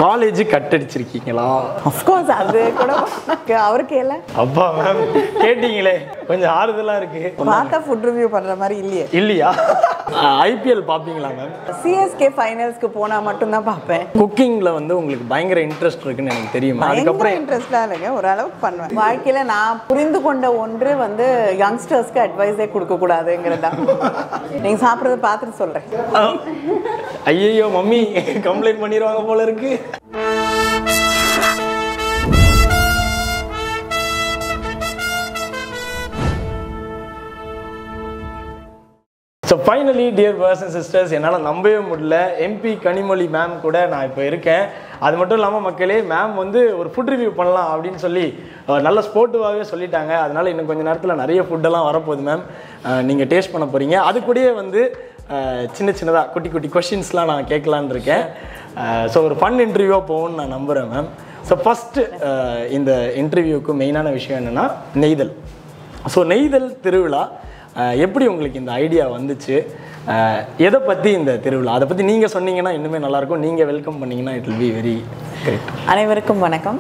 College cut அடிச்சிருக்கீங்களா of course அது கூட அவருக்கு இல்லை அப்பா மேம் கேட்டீங்களே கொஞ்சம் ஆறுதலா இருக்கு பார்த்தா ஃபுட் ரிவ்யூ பண்ற மாதிரி இல்லையே இல்லையா ஐபிஎல் பார்ப்பீங்களா மேம் சிஎஸ்கே ஃபைனல்ஸ்க்கு போனா மட்டும்தான் பார்ப்பேன் குக்கிங்ல வந்து உங்களுக்கு பயங்கர இன்ட்ரெஸ்ட் இருக்குன்னு எனக்கு தெரியுமா பயங்கர அதுக்கப்புறம் இன்ட்ரெஸ்டாக இல்லைங்க ஓரளவுக்கு பண்ணுவேன் வாழ்க்கையில நான் புரிந்து கொண்ட ஒன்று வந்து யங்ஸ்டர்ஸ்க்கு அட்வைஸே கொடுக்க கூடாதுங்கிறது தான் நீங்க சாப்பிட்றத பார்த்துட்டு சொல்றேன் ஐயோ மம்மி கம்ப்ளைண்ட் பண்ணிடுவாங்க போல இருக்கு so finally dear brothers and sisters என்னால் நம்பவே முடியல எம்பி கனிமொழி மேம் கூட நான் இப்போ இருக்கேன் அது மட்டும் இல்லாமல் மக்களே மேம் வந்து ஒரு ஃபுட் ரிவ்யூ பண்ணலாம் அப்படின்னு சொல்லி அஹ், நல்ல ஸ்போர்ட்டிவாகவே சொல்லிட்டாங்க அதனால இன்னும் கொஞ்சம் நேரத்தில் நிறைய ஃபுட்டெல்லாம் வரப்போகுது மேம் நீங்கள் டேஸ்ட் பண்ண போகிறீங்க அது கூடயே வந்து அஹ், சின்ன சின்னதாக குட்டி குட்டி கொஷின்ஸ்லாம் நான் கேட்கலான்னு இருக்கேன் ஸோ ஒரு ஃபன் இன்டர்வியூவாக போகும்னு நான் நம்புகிறேன் மேம் ஸோ ஃபஸ்ட்டு இந்த இன்டர்வியூக்கு மெயினான விஷயம் என்னென்னா நெய்தல் ஸோ நெய்தல் திருவிழா அஹ், எப்படி உங்களுக்கு இந்த ஐடியா வந்துச்சு அஹ், எதை பற்றி இந்த திருவிழா அதை பற்றி நீங்கள் சொன்னீங்கன்னா இன்னுமே நல்லாயிருக்கும் நீங்கள் வெல்கம் பண்ணீங்கன்னா it will be very great அனைவருக்கும் வணக்கம்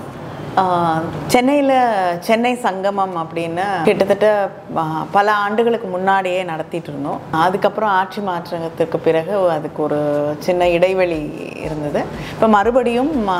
சென்னையில் சென்னை சங்கமம் அப்படின்னு கிட்டத்தட்ட ஆ, பல ஆண்டுகளுக்கு முன்னாடியே நடத்திட்டு இருந்தோம் அதுக்கப்புறம் ஆட்சி மாற்றத்திற்கு பிறகு அதுக்கு ஒரு சின்ன இடைவெளி இருந்தது இப்போ மறுபடியும் ஆ,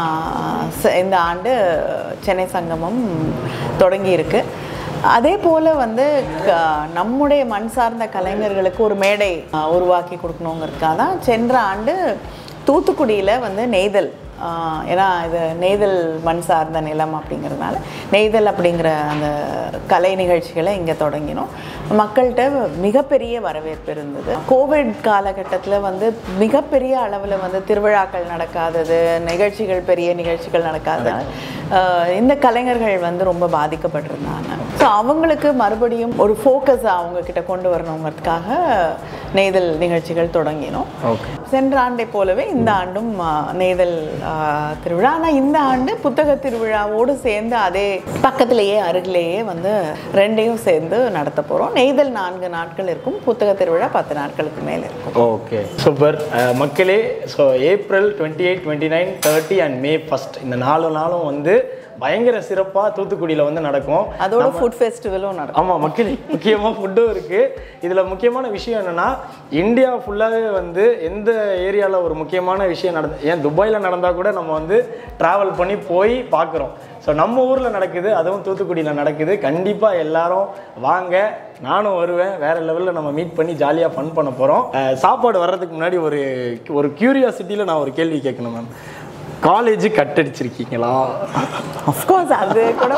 ச- இந்த ஆண்டு சென்னை சங்கமம் தொடங்கி இருக்கு அதே போல் வந்து க- நம்முடைய மண் சார்ந்த கலைஞர்களுக்கு ஒரு மேடை ஆ, உருவாக்கி கொடுக்கணுங்கிறதுக்காக தான் சென்ற ஆண்டு தூத்துக்குடியில் வந்து நெய்தல் ஆஹ் ஏன்னா இது நெய்தல் மண் சார்ந்த நிலம் அப்படிங்கிறதுனால நெய்தல் அப்படிங்கிற அந்த கலை நிகழ்ச்சிகளை இங்கே தொடங்கினோம் மக்கள்கிட்ட மிகப்பெரிய வரவேற்பு இருந்தது கோவிட் காலகட்டத்தில் வந்து மிகப்பெரிய அளவில் வந்து திருவிழாக்கள் நடக்காதது நிகழ்ச்சிகள் பெரிய நிகழ்ச்சிகள் நடக்காததால் ஆஹ் இந்த கலைஞர்கள் வந்து ரொம்ப பாதிக்கப்பட்டிருந்தாங்க ஸோ அவங்களுக்கு மறுபடியும் ஒரு ஃபோக்கஸ் அவங்க கிட்ட கொண்டு வரணுங்கிறதுக்காக நெய்தல் நிகழ்ச்சிகள் தொடங்கினோம் ஓகே சென்ற ஆண்டை போலவே இந்த ஆண்டும் ஆ, நெய்தல் ஆ, திருவிழா ஆனால் இந்த ஆண்டு புத்தக திருவிழாவோடு சேர்ந்து அதே பக்கத்திலேயே அருகிலேயே வந்து ரெண்டையும் சேர்ந்து நடத்த போகிறோம் நெய்தல் நான்கு நாட்கள் இருக்கும் புத்தக திருவிழா பத்து நாட்களுக்கு மேலே இருக்கும் ஓகே சூப்பர் மக்களே so April twenty eight twenty nine thirty and May first இந்த நாலு நாளும் வந்து பயங்கர சிறப்பாக தூத்துக்குடியில் வந்து நடக்கும் அதோட ஃபுட் ஃபெஸ்டிவலும் நடக்கும் ஆமாம் மக்களே முக்கியமாக ஃபுட்டும் இருக்குது இதில் முக்கியமான விஷயம் என்னென்னா இந்தியா ஃபுல்லாகவே வந்து எந்த ஏரியாவில் ஒரு முக்கியமான விஷயம் நடந்து ஏன் துபாயில் நடந்தால் கூட நம்ம வந்து ட்ராவல் பண்ணி போய் பார்க்குறோம் ஸோ நம்ம ஊரில் நடக்குது அதுவும் தூத்துக்குடியில் நடக்குது கண்டிப்பாக எல்லாரும் வாங்க நானும் வருவேன் வேறு லெவலில் நம்ம மீட் பண்ணி ஜாலியாக ஃபன் பண்ண போகிறோம் சாப்பாடு வர்றதுக்கு முன்னாடி ஒரு ஒரு க்யூரியாசிட்டியில் நான் ஒரு கேள்வி கேட்கணும் மேம் காலேஜ் கட் அடிச்சிருக்கீங்களா அஃப்கோர்ஸ் அது கூட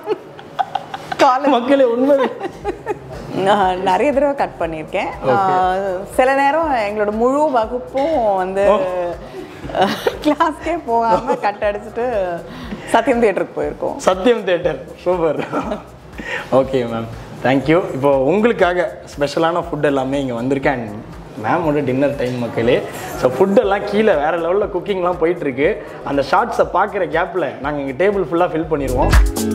காலேஜ் மக்களே உண்மை நான் நிறைய தடவை கட் பண்ணியிருக்கேன் ஆஹ் சில நேரம் எங்களோட முழு வகுப்பும் வந்து கிளாஸ்க்கே போகாமல் கட் அடிச்சுட்டு சத்யம் தியேட்டருக்கு போயிருக்கோம் சத்யம் theatre super okay ma'am thank you இப்போ உங்களுக்காக ஸ்பெஷலான ஃபுட் எல்லாமே இங்கே வந்திருக்கேன் மேமோட டின்னர் டைம் மக்களே ஸோ ஃபுட்டெல்லாம் கீழே வேறு லெவலில் குக்கிங்லாம் போயிட்டுருக்கு அந்த ஷார்ட்ஸை பார்க்குற கேப்பில் நாங்கள் இங்கே டேபிள் ஃபுல்லாக ஃபில் பண்ணிடுவோம்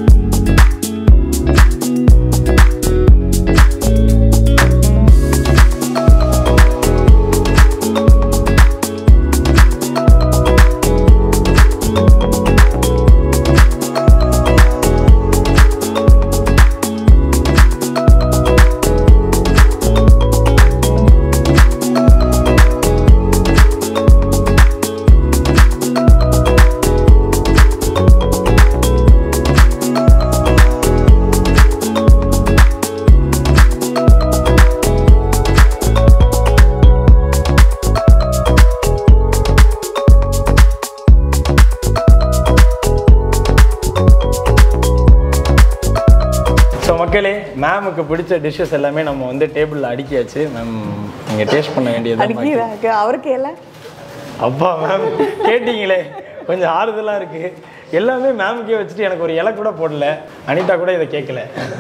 ஸோ மக்களே மேமுக்கு பிடிச்ச டிஷ்ஷஸ் எல்லாமே நம்ம வந்து டேபிளில் அடுக்கியாச்சு மேம் நீங்கள் டேஸ்ட் பண்ண வேண்டியது அடிக்கிறாங்க அவருக்கு எல்லாம் அப்பா மேம் கேட்டீங்களே கொஞ்சம் ஆறுதலாக இருக்கு எல்லாமே மேமுக்கே வச்சுட்டு எனக்கு ஒரு இலை கூட போடல அனிதா கூட இதை கேட்கல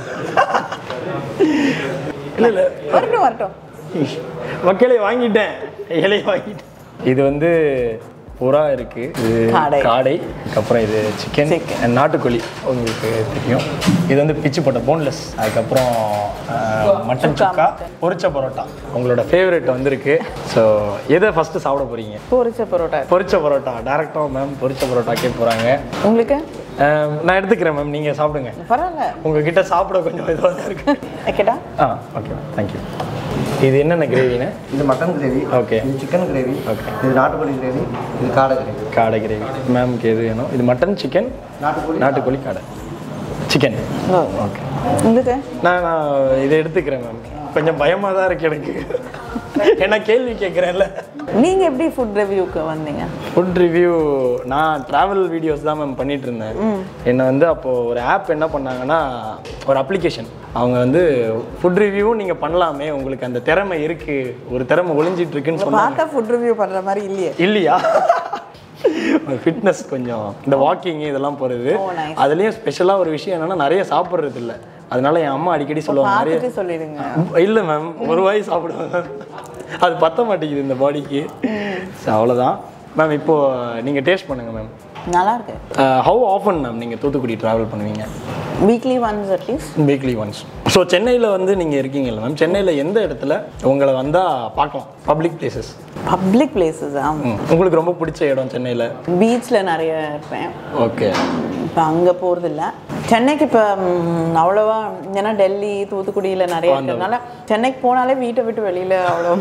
இல்லை இல்லை வரட்டும் வரட்டும் மக்களே வாங்கிட்டேன் இலையை வாங்கிட்டேன் இது வந்து புறா இருக்கு இது காடை. காடை அதுக்கப்புறம் இது சிக்கன் Chicken. நாட்டுக்கோழி உங்களுக்கு தெரியும் இது வந்து பிச்சு போட்ட போன்லெஸ் அதுக்கப்புறம் மட்டன் சுக்கா பொரிச்ச பரோட்டா உங்களோட ஃபேவரட் வந்திருக்கு ஸோ எதை ஃபஸ்ட்டு சாப்பிட போறீங்க பொரிச்ச பரோட்டா பொரிச்ச பரோட்டா டேரெக்டாக மேம் பொரிச்ச பரோட்டாக்கே போகிறாங்க உங்களுக்கு நான் எடுத்துக்கிறேன் மேம் நீங்கள் சாப்பிடுங்க பரவாயில்ல உங்ககிட்ட சாப்பிட கொஞ்சம் இதுவாக தான் இருக்கு வைக்கட்டா ஆ ஓகே தேங்க்யூ இது என்னென்ன கிரேவின்னு இது மட்டன் கிரேவி Okay. இது சிக்கன் கிரேவி Okay. இது நாட்டுக்கோழி கிரேவி இது காடை கிரேவி காடை கிரேவி மேம்க்கு எது வேணும் இது மட்டன் சிக்கன் நாட்டுக்கோழி நாட்டுக்கோழி காடை சிக்கன் ஓகே உங்களுக்கு நான் நான் இதை எடுத்துக்கிறேன் மேம் கொஞ்சம் பயமாக தான் இருக்கு எனக்கு ஏன்னா கேள்வி கேட்குறேன்ல நீங்க எப்படி ஃபுட் ரிவ்யூக்கு வந்தீங்க ஃபுட் ரிவ்யூ நான் ட்ராவல் வீடியோஸ் தான் மேம் பண்ணிட்டு இருந்தேன் என்னை வந்து அப்போது ஒரு ஆப் என்ன பண்ணாங்கன்னா ஒரு அப்ளிகேஷன் அவங்க வந்து ஃபுட் ரிவ்யூவும் நீங்கள் பண்ணலாமே உங்களுக்கு அந்த திறமை இருக்குது ஒரு திறமை ஒளிஞ்சிட்டு இருக்குன்னு சொன்னாங்க பார்த்தா ஃபுட் ரிவ்யூ பண்ற மாதிரி இல்லையே இல்லையா ஃபிட்னஸ் கொஞ்சம் இந்த வாக்கிங் இதெல்லாம் போகிறது Oh, nice. அதுலேயும் ஸ்பெஷலாக ஒரு விஷயம் என்னன்னா நிறைய சாப்பிட்றது இல்லை அதனால என் அம்மா அடிக்கடி சொல்லுவாங்க நிறைய பார்த்துட்டு சொல்லிடுங்க இல்லை மேம் ஒரு வாய் சாப்பிடுவேன் மேம் அது பத்த மாட்டேங்குது இந்த பாடிக்கு ஸோ அவ்வளோதான் மேம் இப்போ நீங்கள் டேஸ்ட் பண்ணுங்கள் மேம் நல்லா இருக்கு ஹவு ஆஃபன் மேம் நீங்கள் தூத்துக்குடி ட்ராவல் பண்ணுவீங்க weekly once at least weekly once so சென்னையில் வந்து நீங்கள் இருக்கீங்கல்ல மேம் சென்னையில் எந்த இடத்துல உங்களை வந்தால் பார்க்கலாம் பப்ளிக் பிளேசஸ் பப்ளிக் பிளேசஸ் ஆ உங்களுக்கு ரொம்ப பிடிச்ச இடம் சென்னையில் பீச்சில் நிறைய இருப்பேன் ஓகே இப்போ அங்கே போகிறதில்ல சென்னைக்கு இப்போ அவ்வளோவா ஏன்னா டெல்லி தூத்துக்குடியில் நிறைய இருக்கிறதுனால சென்னைக்கு போனாலே வீட்டை விட்டு வெளியில் அவ்வளோ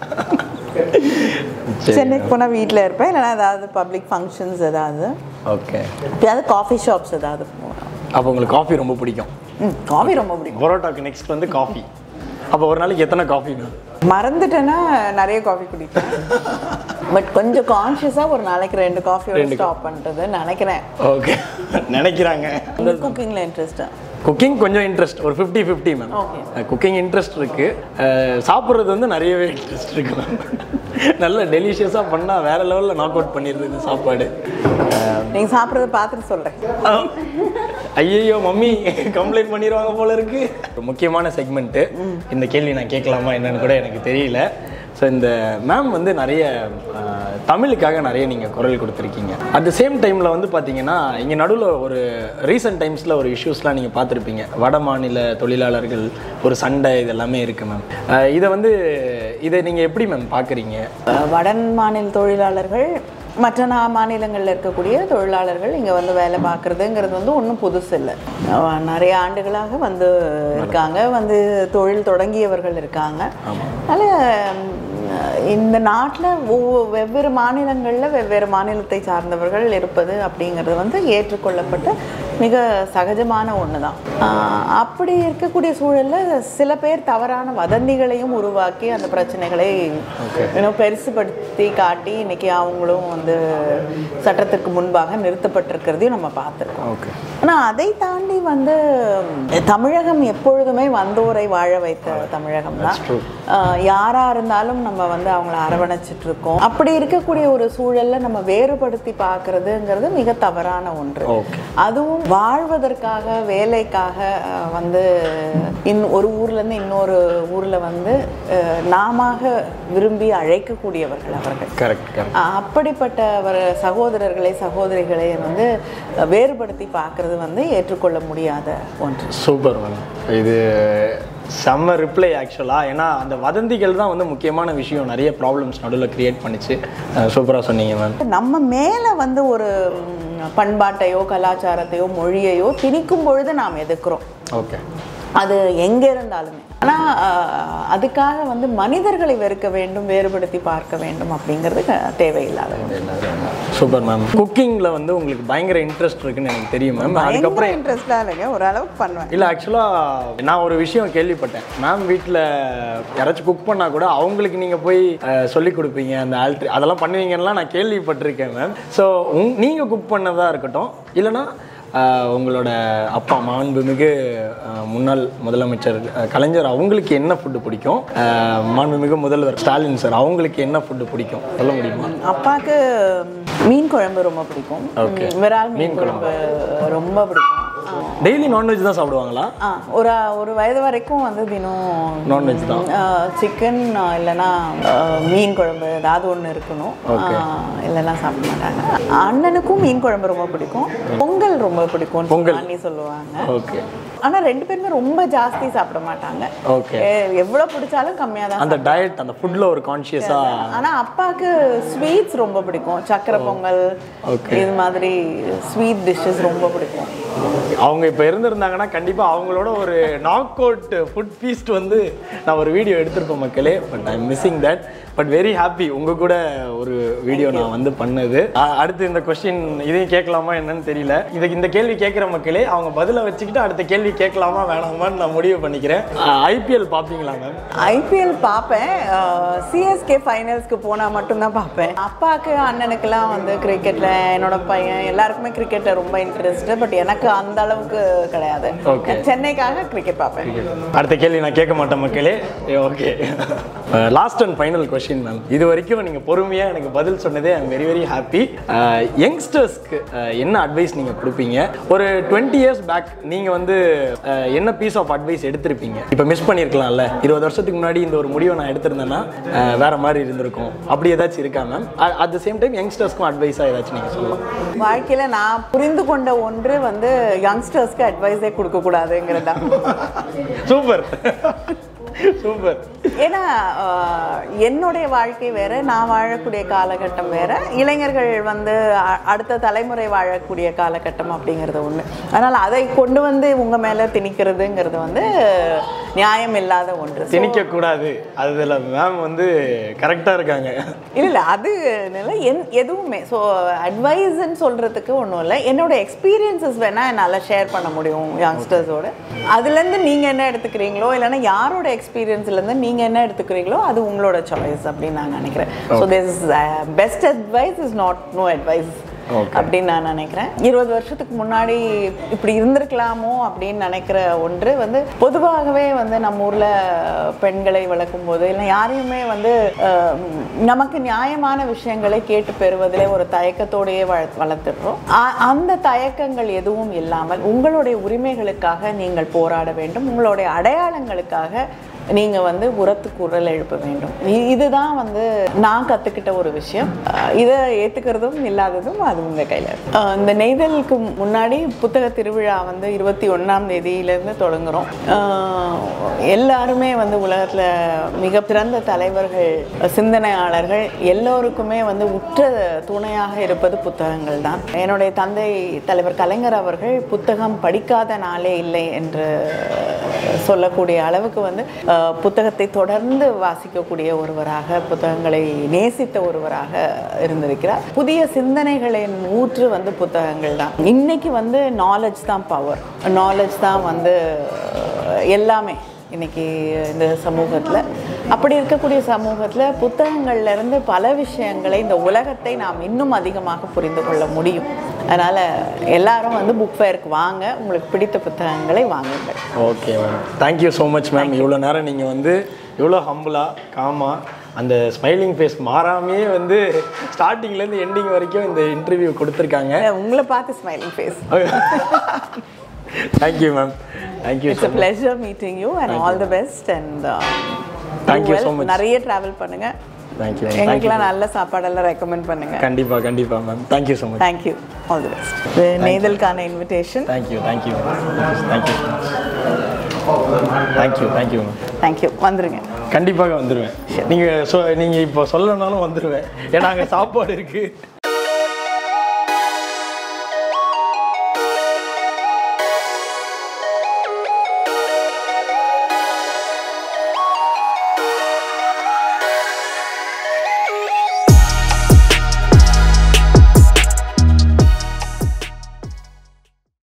சென்னைக்கு போனால் வீட்டில் இருப்பேன் இல்லைன்னா ஏதாவது பப்ளிக் ஃபங்க்ஷன்ஸ் ஏதாவது ஓகே எப்பயாவது காஃபி ஷாப்ஸ் ஏதாவது போகிறோம் அப்போ உங்களுக்கு காஃபி ரொம்ப பிடிக்கும் ம் காஃபி ரொம்ப பிடிக்கும் பரோட்டாக்கு நெக்ஸ்ட் வந்து காஃபி அப்போ ஒரு நாளைக்கு எத்தனை காஃபி மேம் மறந்துட்டேன்னா நிறைய காஃபி குடிப்பேன் பட் கொஞ்சம் கான்ஷியஸாக ஒரு நாளைக்கு ரெண்டு காஃபியோட ஸ்டாப் பண்ணுறது நினைக்கிறேன் ஓகே நினைக்கிறாங்க குக்கிங்கில் இன்ட்ரெஸ்ட்டாக குக்கிங் கொஞ்சம் இன்ட்ரெஸ்ட் ஒரு fifty fifty ma'am Okay. Cooking interest இருக்கு அஹ், சாப்பிட்றது வந்து நிறையவே இன்ட்ரெஸ்ட் இருக்கு மேம் நல்ல டெலிஷியஸாக பண்ணால் வேற லெவலில் நாக் அவுட் பண்ணிடுது இந்த சாப்பாடு நீங்கள் சாப்பிட்றத பார்த்துட்டு சொல்கிறேன் ஐயோ மம்மி கம்ப்ளைண்ட் பண்ணிடுவாங்க போல இருக்கு ஒரு முக்கியமான செக்மெண்ட்டு இந்த கேள்வி நான் கேட்கலாமா என்னன்னு கூட எனக்கு தெரியல ஸோ இந்த மேம் வந்து நிறைய அஹ், தமிழுக்காக நிறைய நீங்கள் குரல் கொடுத்துருக்கீங்க அட் த சேம் டைமில் வந்து பார்த்தீங்கன்னா இங்கே நடுவில் ஒரு ரீசெண்ட் டைம்ஸில் ஒரு இஷ்யூஸ்லாம் நீங்கள் பார்த்துருப்பீங்க வட மாநில தொழிலாளர்கள் ஒரு சண்டை இதெல்லாமே இருக்குது மேம் இதை வந்து இதை நீங்கள் எப்படி மேம் பார்க்குறீங்க வடன் மாநில தொழிலாளர்கள் மற்ற நா மாநிலங்களில் இருக்கக்கூடிய தொழிலாளர்கள் இங்கே வந்து வேலை பார்க்குறதுங்கிறது வந்து ஒன்றும் புதுசு இல்லை அஹ் நிறைய ஆண்டுகளாக வந்து இருக்காங்க வந்து தொழில் தொடங்கியவர்கள் இருக்காங்க அதனால் இந்த நாட்டில் ஒவ்வொரு வெவ்வேறு மாநிலங்களில் வெவ்வேறு மாநிலத்தை சார்ந்தவர்கள் இருப்பது அப்படிங்கிறது வந்து ஏற்றுக்கொள்ளப்பட்ட மிக சகஜமான ஒன்று தான் ஆஹ் அப்படி இருக்கக்கூடிய சூழலில் சில பேர் தவறான வதந்திகளையும் உருவாக்கி அந்த பிரச்சனைகளை இன்னும் பெருசுபடுத்தி காட்டி இன்னைக்கு அவங்களும் வந்து சட்டத்திற்கு முன்பாக நிறுத்தப்பட்டிருக்கிறதையும் நம்ம பார்த்துருக்கோம் ஓகே ஆனால் அதை தாண்டி வந்து ம், தமிழகம் எப்பொழுதுமே வந்தோரை வாழ வைத்த தமிழகம் தான் யாரா இருந்தாலும் நம்ம வந்து அவங்கள அரவணைச்சிட்டு இருக்கோம் அப்படி இருக்கக்கூடிய ஒரு சூழல்ல நம்ம வேறுபடுத்தி பார்க்கறதுங்கிறது மிக தவறான ஒன்று ஓகே அதுவும் வாழ்வதற்காக வேலைக்காக அஹ், வந்து இன் ஒரு ஊர்ல இருந்து இன்னொரு ஊர்ல வந்து அஹ், நாமாக விரும்பி அழைக்கக்கூடியவர்கள் அவர்கள் கரெக்ட் கரெக்ட் அஹ் அப்படிப்பட்ட ஒரு சகோதரர்களை சகோதரிகளை வந்து அஹ், வேறுபடுத்தி பார்க்கறது வந்து ஏற்றுக்கொள்ள முடியாத ஒன்று சூப்பர் மேம் இது செம்ம ரிப்ளை ஆக்சுவலாக ஏன்னா அந்த வதந்திகள் தான் வந்து முக்கியமான விஷயம் நிறைய ப்ராப்ளம்ஸ் நடுவில் கிரியேட் பண்ணிச்சு சூப்பராக சொன்னீங்க மேம் நம்ம மேலே வந்து ஒரு ம், பண்பாட்டையோ கலாச்சாரத்தையோ மொழியையோ திணிக்கும் பொழுது நாம் எதிர்க்கிறோம் ஓகே அது எங்கே இருந்தாலுமே ஆனால் அதுக்காக வந்து மனிதர்களை வெறுக்க வேண்டும் வேறுபடுத்தி பார்க்க வேண்டும் அப்படிங்கிறது க- தேவையில்லாத ஒன்று. சூப்பர் மேம் குக்கிங்கில் வந்து உங்களுக்கு பயங்கர இன்ட்ரெஸ்ட் இருக்குன்னு எனக்கு தெரியும் மேம் பயங்கர அதுக்கப்புறம் இன்ட்ரெஸ்டாக இல்லைங்க ஓரளவுக்கு பண்ணுவேன் இல்லை ஆக்சுவலாக நான் ஒரு விஷயம் கேள்விப்பட்டேன் மேம் வீட்டில் யாராச்சும் குக் பண்ணால் கூட அவங்களுக்கு நீங்கள் போய் அஹ், சொல்லி கொடுப்பீங்க அந்த ஆல்ட்ரி அதெல்லாம் பண்ணுவீங்கலாம் நான் கேள்விப்பட்டிருக்கேன் மேம் ஸோ உங் நீங்கள் குக் பண்ணதாக இருக்கட்டும் இல்லைன்னா அஹ், உங்களோட அப்பா மாண்புமிகு அஹ், முன்னாள் முதலமைச்சர் அஹ், கலைஞர் அவங்களுக்கு என்ன ஃபுட்டு பிடிக்கும் அஹ், மாண்புமிகு முதல்வர் ஸ்டாலின் சார் அவங்களுக்கு என்ன ஃபுட்டு பிடிக்கும் சொல்ல முடியுமா அப்பாவுக்கு மீன் குழம்பு ரொம்ப பிடிக்கும் Okay. ம், விரால் மீன் குழம்பு ரொம்ப பிடிக்கும் டெய்லி நான்வெஜ் தான் சாப்பிடுவாங்களா ஆ ஒரு ஒரு வயது வரைக்கும் வந்து தினம் நான்வெஜ் தான் சிக்கன் இல்லைன்னா ஆ, மீன் குழம்பு ஏதாவது ஒன்று இருக்கணும் ஆ, இல்லைன்னா சாப்பிட மாட்டாங்க அண்ணனுக்கும் மீன் குழம்பு ரொம்ப பிடிக்கும் பொங்கல் ரொம்ப பிடிக்கும் பொங்கல். அண்ணி சொல்லுவாங்க ஓகே ஆனால் ரெண்டு பேருமே ரொம்ப ஜாஸ்தி சாப்பிட மாட்டாங்க ஓகே எ- எவ்வளவு பிடிச்சாலும் கம்மியாக தான் அந்த டயட் அந்த ஃபுட்ல ஒரு கான்ஷியஸா ஆனா அப்பாவுக்கு ஸ்வீட்ஸ் ரொம்ப பிடிக்கும் சக்கரை பொங்கல் Okay. இது மாதிரி ஸ்வீட் டிஷ்ஷஸ் ரொம்ப பிடிக்கும் அவங்க இப்போ இருந்திருந்தாங்கன்னா கண்டிப்பா அவங்களோட ஒரு நாக் அவுட் ஃபுட் ஃபீஸ்ட் வந்து நான் ஒரு வீடியோ எடுத்திருப்பேன் மக்களே but I missing that but very happy உங்க கூட ஒரு வீடியோ நான் வந்து பண்ணது அ- அடுத்து இந்த கொஸ்டின் இதையும் கேட்கலாமா என்னன்னு தெரியல இதுக்கு இந்த கேள்வி கேட்குற மக்களே அவங்க பதிலை வச்சுக்கிட்டு அடுத்த கேள்வி கேட்கலாமா வேணாமான்னு நான் முடிவு பண்ணிக்கிறேன் ஐபிஎல் பார்ப்பீங்களா மேம் ஐபிஎல் பார்ப்பேன் சிஎஸ்கே ஃபைனல்ஸ்க்கு போனால் மட்டும்தான் பார்ப்பேன் அப்பாவுக்கு அண்ணனுக்கெல்லாம் வந்து கிரிக்கெட்டில் என்னோட பையன் எல்லாருக்குமே கிரிக்கெட்டில் ரொம்ப இன்ட்ரெஸ்ட் பட் எனக்கு அந்த அளவுக்கு கிடையாது Okay. சென்னைக்காக கிரிக்கெட் பார்ப்பேன் அடுத்த கேள்வி நான் கேட்க மாட்டேன் மக்களே okay last and final question ma'am இது வரைக்கும் நீங்கள் பொறுமையாக எனக்கு பதில் சொன்னதே ஐம் வெரி வெரி ஹாப்பி யங்ஸ்டர்ஸ்க்கு என்ன அட்வைஸ் நீங்கள் கொடுப்பீங்க ஒரு டுவெண்ட்டி இயர்ஸ் பேக் நீங்கள் வந்து அஹ், என்ன பீஸ் ஆஃப் அட்வைஸ் எடுத்திருப்பீங்க இப்போ மிஸ் பண்ணியிருக்கலாம்ல இருபது வருஷத்துக்கு முன்னாடி இந்த ஒரு முடிவை நான் எடுத்திருந்தேன்னா அஹ், வேற மாதிரி இருந்திருக்கும் அப்படி ஏதாச்சும் இருக்கா ma'am at the same time யங்ஸ்டர்ஸ்க்கும் அட்வைஸாக ஏதாச்சும் நீங்கள் சொல்லலாம் வாழ்க்கையில் நான் புரிந்து கொண்ட ஒன்று வந்து யங்ஸ்டர்ஸ்க்கு அட்வைஸே கொடுக்கக்கூடாதுங்கிறது தான் சூப்பர் சூப்பர் ஏன்னா ஆஹ், என்னுடைய வாழ்க்கை வேற நான் வாழக்கூடிய காலகட்டம் வேற இளைஞர்கள் வந்து அ- அடுத்த தலைமுறை வாழக்கூடிய காலகட்டம் அப்படிங்கிறது ஒன்று அதனால் அதை கொண்டு வந்து உங்கள் மேலே திணிக்கிறதுங்கிறது வந்து நியாயம் இல்லாத ஒன்று So, திணிக்க கூடாது அதில் மேம் வந்து கரெக்டாக இருக்காங்க இல்ல இல்ல அது இல்லை என் எதுவுமே ஸோ அட்வைஸ்ன்னு சொல்றதுக்கு ஒன்றும் இல்லை என்னோட எக்ஸ்பீரியன்சஸ் வேணா என்னால் ஷேர் பண்ண முடியும் யங்ஸ்டர்ஸோட அதுலேருந்து நீங்கள் என்ன எடுத்துக்கிறீங்களோ இல்லைன்னா யாரோட எக்ஸ்பீரியன்ஸ்லேருந்து நீங்கள் என்ன எடுத்துக்கிறீங்களோ அது உங்களோட சாய்ஸ் அப்படின்னு நான் நினைக்கிறேன் so this best advice is not no advice Okay. அப்படின்னு நான் நினைக்கிறேன் இருபது வருஷத்துக்கு முன்னாடி இப்படி இருந்திருக்கலாமோ அப்படின்னு நினைக்கிற ஒன்று வந்து பொதுவாகவே வந்து நம்ம ஊரில் பெண்களை வளர்க்கும் போது இல்லை யாரையுமே வந்து அஹ், நமக்கு நியாயமான விஷயங்களை கேட்டு பெறுவதிலே ஒரு தயக்கத்தோடையே வள வளர்த்துடுறோம் அ- அந்த தயக்கங்கள் எதுவும் இல்லாமல் உங்களுடைய உரிமைகளுக்காக நீங்கள் போராட வேண்டும் உங்களுடைய அடையாளங்களுக்காக நீங்கள் வந்து உரத்து குரல் எழுப்ப வேண்டும் இ- இதுதான் வந்து நான் கற்றுக்கிட்ட ஒரு விஷயம் அஹ் இதை ஏற்றுக்கிறதும் இல்லாததும் அது உங்கள் கையில் இந்த நெய்தலுக்கு முன்னாடி புத்தக திருவிழா வந்து இருபத்தி ஒன்றாம் தேதியிலேருந்து தொடங்குகிறோம் எல்லாருமே வந்து உலகத்தில் மிக பிறந்த தலைவர்கள் சிந்தனையாளர்கள் எல்லோருக்குமே வந்து உற்ற துணையாக இருப்பது புத்தகங்கள் தான் என்னுடைய தந்தை தலைவர் கலைஞர் அவர்கள் புத்தகம் படிக்காத நாளே இல்லை என்று சொல்லக்கூடிய அளவுக்கு வந்து அஹ், புத்தகத்தை தொடர்ந்து வாசிக்கக்கூடிய ஒருவராக புத்தகங்களை நேசித்த ஒருவராக இருந்திருக்கிறார் புதிய சிந்தனைகளின் ஊற்று வந்து புத்தகங்கள் தான் இன்னைக்கு வந்து நாலேஜ் தான் பவர் நாலேஜ் தான் வந்து அஹ், எல்லாமே இன்னைக்கு இந்த சமூகத்தில் அப்படி இருக்கக்கூடிய சமூகத்தில் புத்தகங்கள்ல இருந்து பல விஷயங்களை இந்த உலகத்தை நாம் இன்னும் அதிகமாக புரிந்து கொள்ள முடியும் அதனால் எல்லாரும் வந்து புக் ஃபேருக்கு வாங்க உங்களுக்கு பிடித்த புத்தகங்களை வாங்குங்கள் okay ma'am thank you so much ma'am இவ்வளோ நேரம் நீங்கள் வந்து இவ்வளோ ஹம்புளாக காமா அந்த ஸ்மைலிங் ஃபேஸ் மாறாமையே வந்து ஸ்டார்டிங்லேருந்து எண்டிங் வரைக்கும் இந்த இன்டர்வியூ கொடுத்துருக்காங்க உங்களை பார்த்து smiling face thank you ma'am thank you it's a pleasure meeting you and all the best and uh, Thank do you well. so much. நிறைய travel பண்ணுங்க தேங்க்யூ தேங்க்யூ எங்களுக்கெல்லாம் நல்ல சாப்பாடெல்லாம் ரெக்கமெண்ட் பண்ணுங்க கண்டிப்பாக கண்டிப்பாக ma'am thank you so much thank you all the best இது நெய்தலுக்கான invitation thank you thank you thank you thank you thank you ma'am thank you வந்துருங்க கண்டிப்பாக வந்துடுவேன் நீங்கள் சொ நீங்கள் இப்போ சொல்லனாலும் வந்துடுவேன் ஏன்னா அங்கே சாப்பாடு இருக்குது